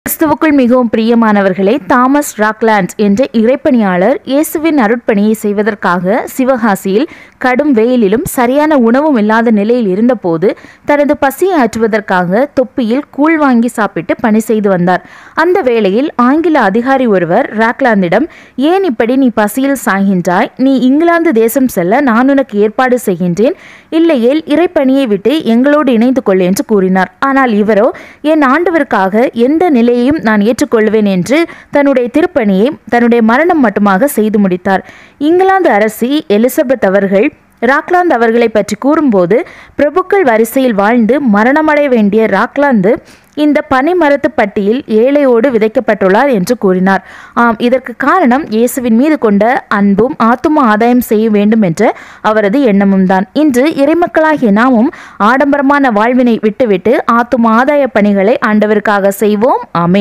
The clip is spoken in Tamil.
கிறிஸ்துவுக்குள் மிகவும் பிரியமானவர்களே தாமஸ் ராக்லாண்ட் என்ற இறைப்பணியாளர் இயேசுவின் அருட்பணியை செய்வதற்காக சிவகாசியில் கடும் வெயிலிலும் சரியான உணவும் இல்லாத நிலையில் இருந்தபோது தனது பசியை ஆற்றுவதற்காக தொப்பியில் கூழ் வாங்கி சாப்பிட்டு பணி செய்து வந்தார் அந்த வேளையில் ஆங்கில அதிகாரி ஒருவர் ராக்லாந்திடம் ஏன் இப்படி நீ பசியில் சாகின்றாய் நீ இங்கிலாந்து தேசம் செல்ல நான் உனக்கு ஏற்பாடு செய்கின்றேன் இல்லையேல் இறைப்பணியை விட்டு எங்களோடு இணைந்து கொள் என்று கூறினார் ஆனால் இவரோ என் ஆண்டவருக்காக எந்த நிலையையும் நான் ஏற்றுக்கொள்வேன் என்று தன்னுடைய திருப்பணியை தன்னுடைய மரணம் மட்டுமாக செய்து முடித்தார் இங்கிலாந்து அரசி எலிசபெத் அவர்கள் ராக்லாந்து அவர்களை பற்றி கூறும்போது பிரபுக்கள் வரிசையில் வாழ்ந்து மரணமடைய வேண்டிய ராக்லாந்து இந்த பனைமரத்து பட்டியில் ஏழையோடு விதைக்கப்பட்டுள்ளார் என்று கூறினார் ஆம் இதற்கு காரணம் இயேசுவின் மீது கொண்ட அன்பும் ஆத்தும ஆதாயம் செய்ய வேண்டும் என்ற அவரது எண்ணமும் தான் இன்று இறைமக்களாகிய நாமும் ஆடம்பரமான வாழ்வினை விட்டுவிட்டு ஆத்தும ஆதாய பணிகளை ஆண்டவருக்காக செய்வோம் ஆமே